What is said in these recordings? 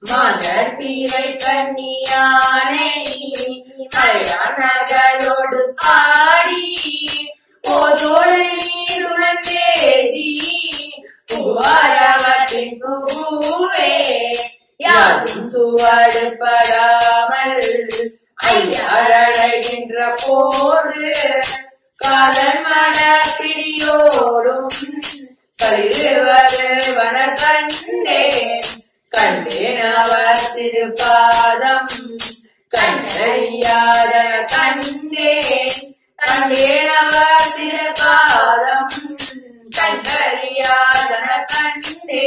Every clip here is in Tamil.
மலர் பீரை கன்னியானை மயானகளோடு பாடி போதோடு நீருடன் வேதி புகாரவற்றின் பூவே யாரும் சுவடுபடாமல் ஐயாரடைகின்ற போது காதல் மன பிடியோடும் கருவருவன கண்டே கண்டேன் அவர் திருப்பாதம் கண்டறியாதன கண்டே கண்டேன் அவர் திருப்பாதம் கண்டறியாதன கண்டே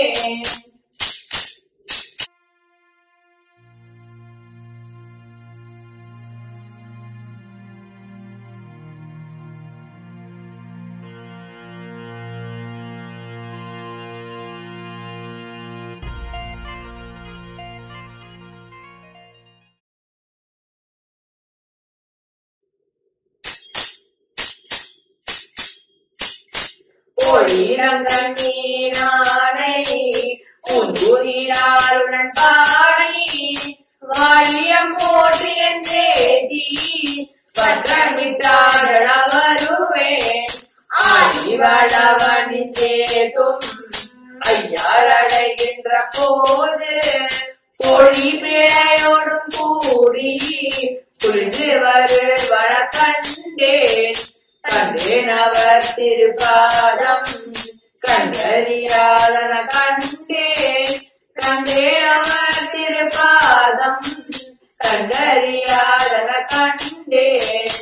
ஒளிரங்கண்ணீரானை உந்துரிலாருடன் பாடி வாழியம் போற்றி என் தேதி வட்டமிட்டாட வருவேன் ஆடிவளவனி சேதும் ஐயாரடைகின்ற போது பொழி பிழையோடும் கூடி புரிந்து வருவன கண்டேன் கண்டேன் அவர் திருப்பாதம் கண்டறியாதன கண்டேன் கண்டேன் அவர் திருப்பாதம் கண்டறியாதன கண்டேன்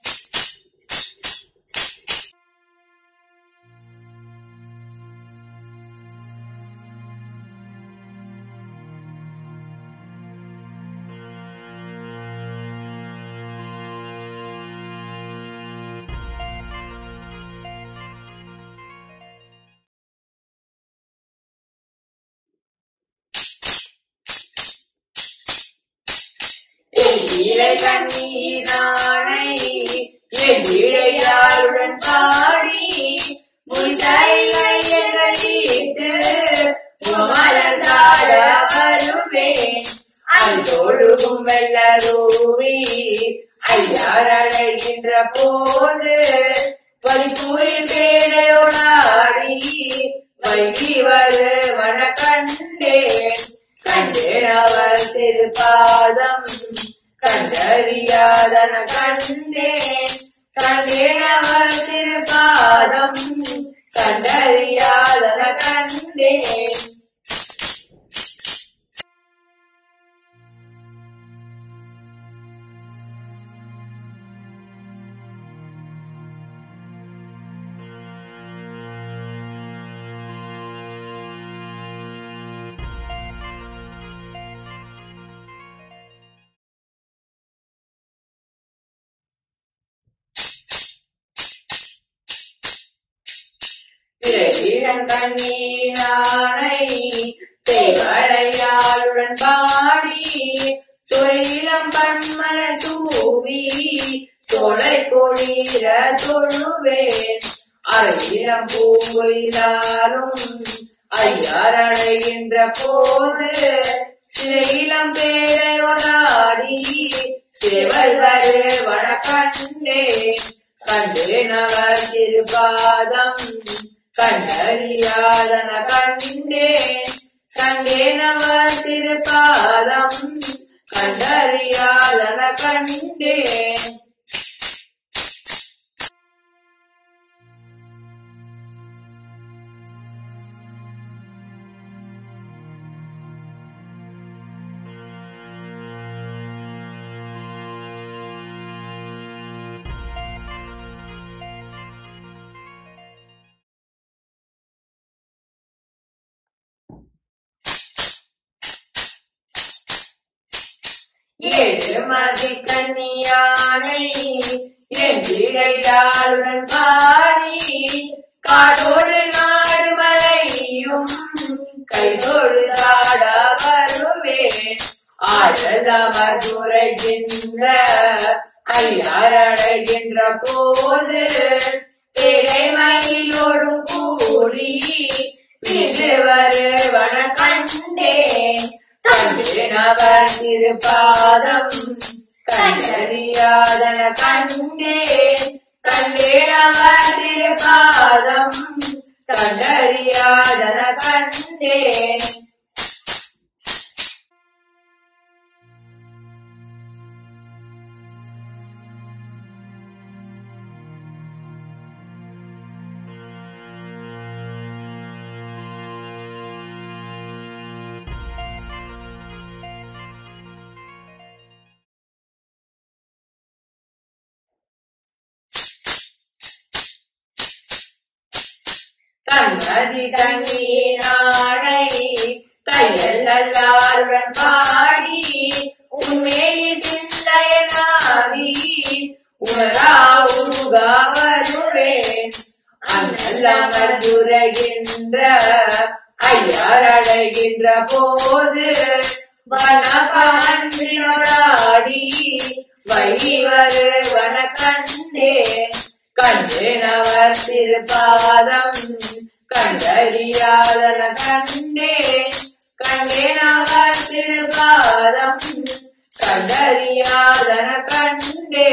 எந்திரை கண்ணீரானை எந்திரையாருடன் பாடி முல்லையை எண்ணீட்டு மலர்ந்தாட வருவேன் அந்தொழுகும் வெள்ளரூவி ஐயாரடைகின்ற போது வலிசூரின் பேரையோடாடி வைகி வருவன கண்டேன் கண்டேன் அவர் திருப்பாதம் கண்டறியாதன கண்டேன் கண்டேன் அவர் திருப்பாதம் கண்டறியாதன கண்டேன் கண்ணீரானை தேவளையாளுடன் பாடி தொழிலம் பன்மன தூவி தொலை கொடிர தொழுவேன் அகிலம் பூவிலாரும் ஐயாரடைகின்ற போது சிறையிலம் பேரையொடாடி சிவல் வருவன கண்டேன் கண்டேன் அவர் திருபாதம் கண்டறியாதன கண்டேன் கண்டேன் அவர் திருபாதம் கண்டறியாதன கண்டேன் ஏழுமதி கன்னியானை எந்திரையாளுடன் பாடி காடோடு நாடு மலையும் கைதொழுதாட வருவேன் ஆடல் அமர்ந்துரைகின்ற ஐயாரடைகின்ற போது திரைமயிலோடும் கூடி பிரிது வருவன கண்டேன் கண்டேனவர் திருப்பாதம் கண்டறியாதன கண்டே கண்டேனவர் திருப்பாதம் கண்டறியாதன கண்டே தன்மதி தண்ணீரானை கையில் அல்லாருடன் பாடி உண்மையை சிந்தையனாதி உணரா உருகா வருவேன் அண்ணல் துரைகின்ற ஐயார் அடைகின்ற போது வனபாண்டினோடாடி வைவரு வனக்கண்டே கண்டேனவர் திருப்பாதம் கண்டறியாதன கண்டே கண்டேனவர் திருப்பாதம் கண்டறியாதன கண்டே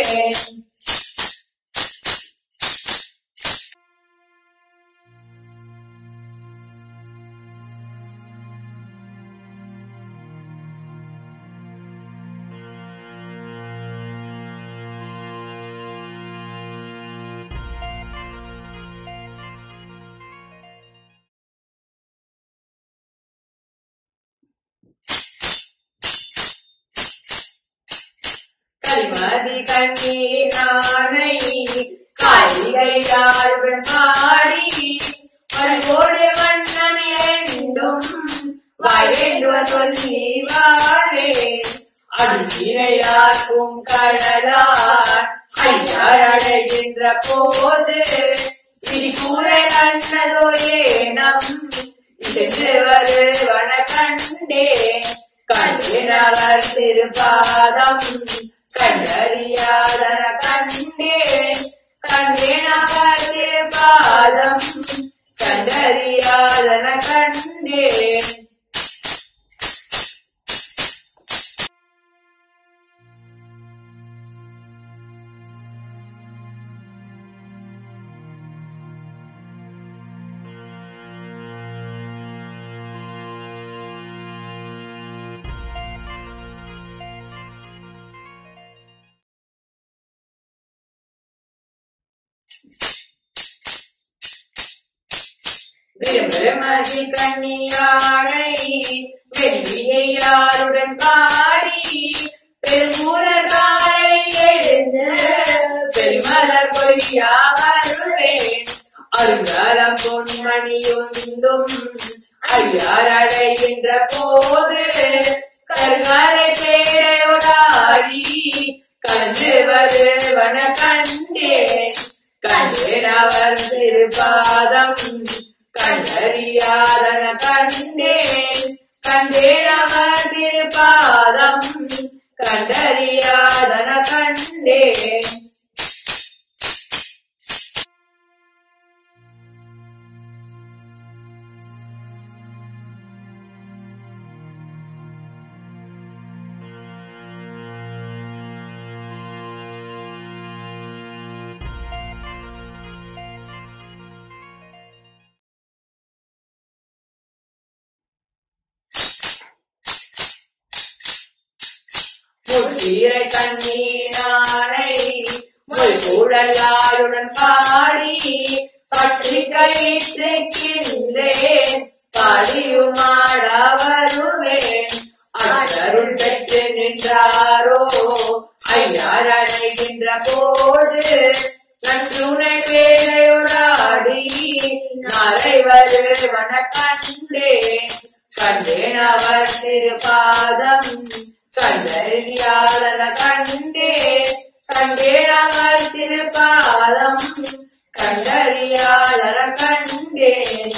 கரிமதி கண்ணீரானை காய்கையாருடன் பாடி மனோடு வண்ணம் இரண்டும் வயல்வ சொல்லி வாழே அடியாக்கும் கடலார் ஐயார் அடைகின்ற போது இடிகூற கண்ணதோ ஏனம் இது வருவன கண்டே கண்டினவர் திருப்பாதம் கண்டறியாதன கண்டே கண்டினவர் திருப்பாதம் கண்டறியாதன கண்டே விரும்பி கண்ணியானை வெள்ளியை யாருடன் பாடி பெருமூலர் காலை எழுந்து பெருமலர் பொய்யா வருவேன் அருங்காலம் பொன்மணியுந்தும் ஐயார் அடைகின்ற போது கருங்காலை பேரையோடாடி கண்டு வருவன கண்டேன் கண்டேனவர் திருப்பாதம் கண்டறியாதன கண்டேன் கண்டேனவர் திருப்பாதம் கண்டறியாதன கண்டேன் முத்தீரை கண்ணீரானை முள்கூடலாருடன் பாடி பற்றி கயிற்றுக்கின்றேன் பாடியுமாட வருவேன் அருள் பெற்று நின்றாரோ ஐயார் அடைகின்ற போது நன்றுனை வேலையோடாடி நாளை வருவன கண்டேன் கண்டேன் அவர் திருப்பாதம் கண்டறியாதன கண்டேன் கண்டேன் அவர் திருப்பாதம் கண்டறியாதன கண்டேன்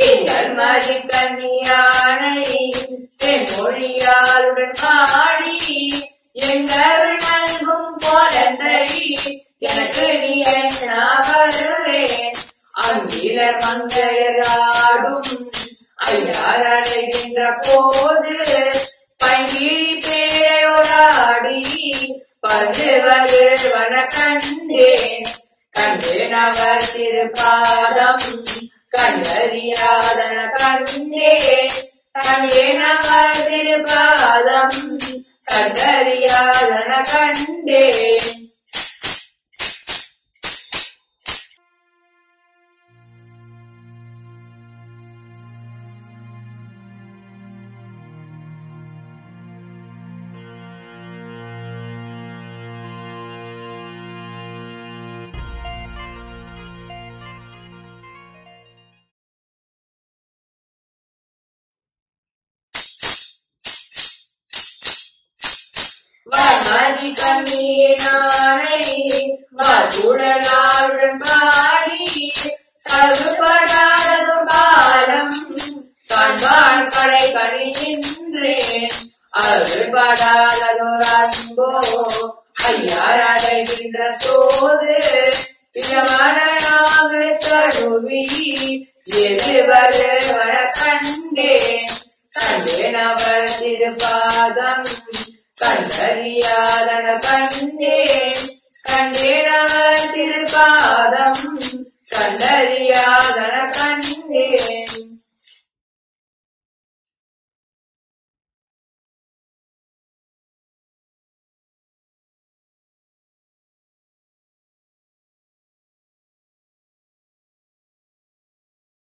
எங்கள் மதி கன்னியானை என் மொழியாளுடன் பாடி எங்கள் நல்கும் குழந்தை எனக்கு நீ என்ன வருவேன் அங்கிலர் மங்கையராடும் ஐயார் அடைகின்ற போது பங்கிழி பேரையோடாடி பதுவது வன கண்டேன் கண்டேன் அவர் திருப்பாதம் கண்டறியாதன கண்டேன் கண்டேன் அவர் திருப்பாதம் கண்டறியாதன கண்டேன் வர்மதி கண்ணீனானை மதுடனாளுடன் பாடி தகுபடாதது காலம் கண்பான் கடை கணி நின்றேன் அருள்படாததொரு அன்போ ஐயார் அடைகின்ற சோது இளமனாக தழுவி எதிர்வது வர கண்டேன் கண்டேன் அவர் திருப்பாதம் கண்டறியாதன கண்டேன் கண்டேன் அவர் திருப்பாதம் கண்டறியாதன கண்டேன்